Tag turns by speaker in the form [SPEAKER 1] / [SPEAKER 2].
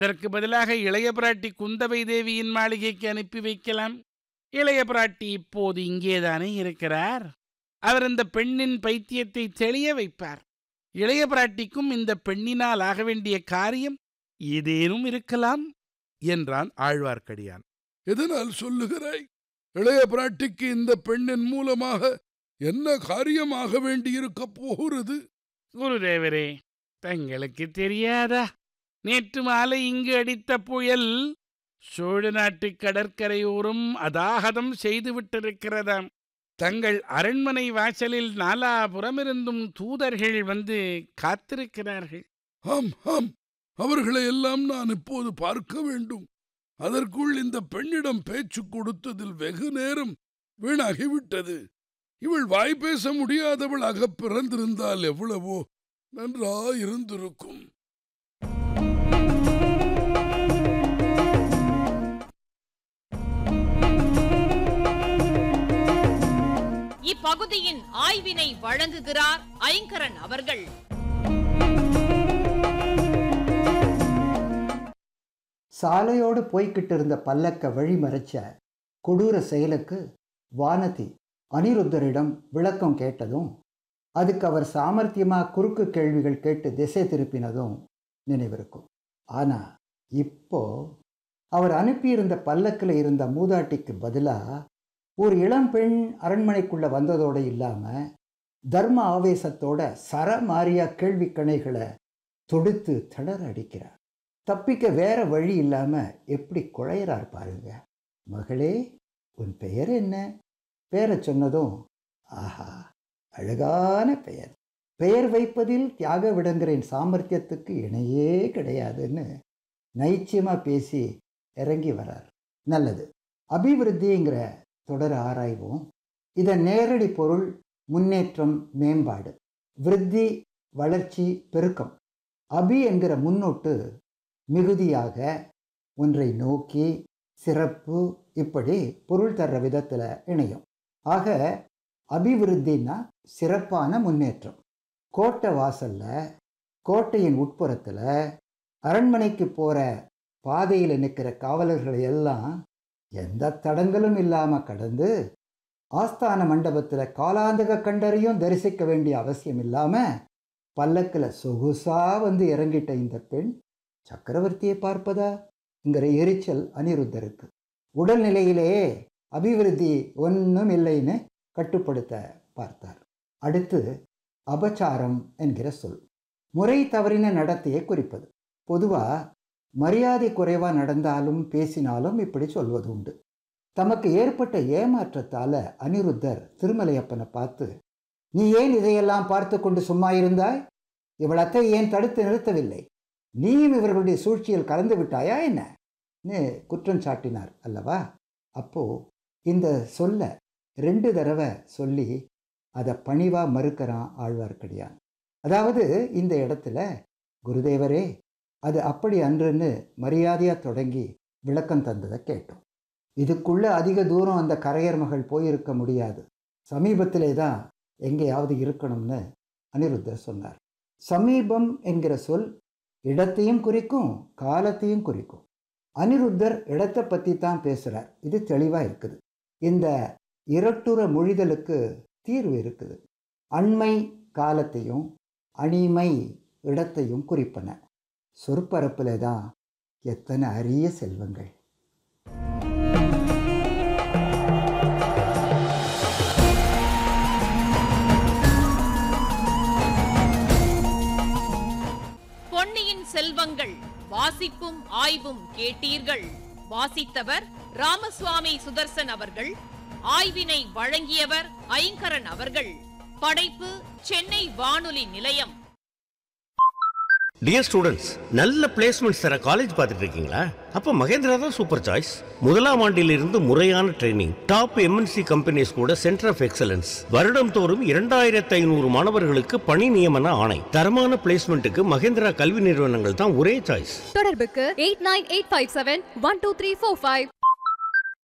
[SPEAKER 1] இதற்கு பதிலாக இளைய பிராட்டி குந்தவை தேவியின் மாளிகைக்கு அனுப்பி வைக்கலாம் இளைய பிராட்டி இப்போது இங்கேதானே இருக்கிறார் அவர் இந்த பெண்ணின் பைத்தியத்தை தெளிய வைப்பார் இளைய பிராட்டிக்கும் இந்த பெண்ணினால் ஆக வேண்டிய காரியம் ஏதேனும் இருக்கலாம் என்றான் ஆழ்வார்க்கடியான்
[SPEAKER 2] எதனால் சொல்லுகிறாய் இளைய பிராட்டிக்கு இந்த பெண்ணின் மூலமாக என்ன காரியமாக வேண்டியிருக்கப் போகிறது
[SPEAKER 1] குருதேவரே தங்களுக்கு தெரியாதா நேற்று மாலை இங்கு அடித்த புயல் சோழ நாட்டு கடற்கரையோரம் அதாகதம் செய்துவிட்டிருக்கிறதாம் தங்கள் அரண்மனை வாசலில் நாலாபுறமிருந்தும் தூதர்கள் வந்து காத்திருக்கிறார்கள்
[SPEAKER 2] ஆம் ஆம் அவர்களை எல்லாம் நான் இப்போது பார்க்க வேண்டும் அதற்குள் இந்த பெண்ணிடம் பேச்சு கொடுத்ததில் வெகு நேரம் வீணாகிவிட்டது இவள் வாய் பேச முடியாதவளாக பிறந்திருந்தால் எவ்வளவோ நன்றாயிருந்திருக்கும்
[SPEAKER 3] இப்பகுதியின் ஆய்வினை வழங்குகிறார் ஐங்கரன் அவர்கள்
[SPEAKER 4] சாலையோடு போய்கிட்டு இருந்த பல்லக்க வழிமறைச்ச கொடூர செயலுக்கு வானதி அனிருத்தரிடம் விளக்கம் கேட்டதும் அதுக்கு அவர் சாமர்த்தியமா குறுக்கு கேள்விகள் கேட்டு திசை திருப்பினதும் நினைவிருக்கும் ஆனா இப்போ அவர் அனுப்பியிருந்த பல்லக்கில் இருந்த மூதாட்டிக்கு பதிலாக ஒரு இளம் பெண் அரண்மனைக்குள்ள வந்ததோடு இல்லாம தர்ம ஆவேசத்தோட சரமாரியா கேள்வி கணைகளை தொடுத்து தளர அடிக்கிறார் தப்பிக்க வேற வழி இல்லாம எப்படி குழையறார் பாருங்க மகளே உன் பெயர் என்ன பேரை சொன்னதும் ஆஹா அழகான பெயர் பெயர் வைப்பதில் தியாக விடங்கரின் சாமர்த்தியத்துக்கு இணையே கிடையாதுன்னு நைச்சியமா பேசி இறங்கி வரார் நல்லது அபிவிருத்திங்கிற தொடர ஆராய்வோம் இதன் நேரடி பொருள் முன்னேற்றம் மேம்பாடு விருத்தி வளர்ச்சி பெருக்கம் அபி என்கிற முன்னோட்டு மிகுதியாக ஒன்றை நோக்கி சிறப்பு இப்படி பொருள் தர்ற விதத்தில் இணையும் ஆக அபிவிருத்தின்னா சிறப்பான முன்னேற்றம் கோட்டை வாசல்ல கோட்டையின் உட்புறத்தில் அரண்மனைக்கு போகிற பாதையில் நிற்கிற காவலர்களை எல்லாம் எந்த தடங்களும் இல்லாமல் கடந்து ஆஸ்தான மண்டபத்தில் காலாந்தக கண்டரையும் தரிசிக்க வேண்டிய அவசியம் இல்லாமல் பல்லக்கில் சொகுசா வந்து இறங்கிட்ட இந்த பெண் சக்கரவர்த்தியை பார்ப்பதாங்கிற எரிச்சல் அனிருத்தருக்கு உடல்நிலையிலேயே அபிவிருத்தி ஒன்றும் இல்லைன்னு கட்டுப்படுத்த பார்த்தார் அடுத்து அபச்சாரம் என்கிற சொல் முறை தவறின நடத்தையை குறிப்பது பொதுவாக மரியாதை குறைவாக நடந்தாலும் பேசினாலும் இப்படி சொல்வது உண்டு தமக்கு ஏற்பட்ட ஏமாற்றத்தால் அனிருத்தர் திருமலையப்பனை பார்த்து நீ ஏன் இதையெல்லாம் பார்த்து கொண்டு சும்மா இருந்தாய் இவளத்தை ஏன் தடுத்து நிறுத்தவில்லை நீயும் இவர்களுடைய சூழ்ச்சியில் கலந்து விட்டாயா என்ன குற்றம் சாட்டினார் அல்லவா அப்போ இந்த சொல்ல ரெண்டு தடவை சொல்லி அதை பணிவா மறுக்கிறான் ஆழ்வார்க்கடியான் அதாவது இந்த இடத்துல குருதேவரே அது அப்படி அன்றுன்னு மரியாதையா தொடங்கி விளக்கம் தந்ததை கேட்டோம் இதுக்குள்ள அதிக தூரம் அந்த கரையர் மகள் போயிருக்க முடியாது சமீபத்திலே தான் எங்கேயாவது இருக்கணும்னு அனிருத்தர் சொன்னார் சமீபம் என்கிற சொல் இடத்தையும் குறிக்கும் காலத்தையும் குறிக்கும் அனிருத்தர் இடத்தை பற்றி தான் பேசுகிறார் இது தெளிவாக இருக்குது இந்த இரட்டுற மொழிதலுக்கு தீர்வு இருக்குது அண்மை காலத்தையும் அணிமை இடத்தையும் குறிப்பன சொற்பரப்பில் தான் எத்தனை அரிய செல்வங்கள்
[SPEAKER 3] பொன்னியின் செல்வங்கள் வாசிப்பும் ஆய்வும் கேட்டீர்கள் வாசித்தவர் ராமசுவாமி சுதர்சன் அவர்கள் ஆய்வினை வழங்கியவர் ஐங்கரன் அவர்கள் படைப்பு சென்னை வானொலி நிலையம்
[SPEAKER 5] டியர் ஸ்டூடெண்ட்ஸ் நல்ல பிளேஸ்மெண்ட்ஸ் தர காலேஜ் பார்த்துட்டு இருக்கீங்களா அப்போ மகேந்திரா தான் சூப்பர் சாய்ஸ் முதலாம் ஆண்டிலிருந்து முறையான ட்ரைனிங் டாப் எம்என்சி கம்பெனிஸ் கூட சென்டர் ஆஃப் எக்ஸலன்ஸ் வருடம் தோறும் இரண்டாயிரத்து ஐநூறு மாணவர்களுக்கு பணி நியமன ஆணை தரமான பிளேஸ்மெண்ட்டுக்கு மகேந்திரா கல்வி நிறுவனங்கள் தான் ஒரே சாய்ஸ்
[SPEAKER 6] தொடர்புக்கு eight nine eight five seven one two three four five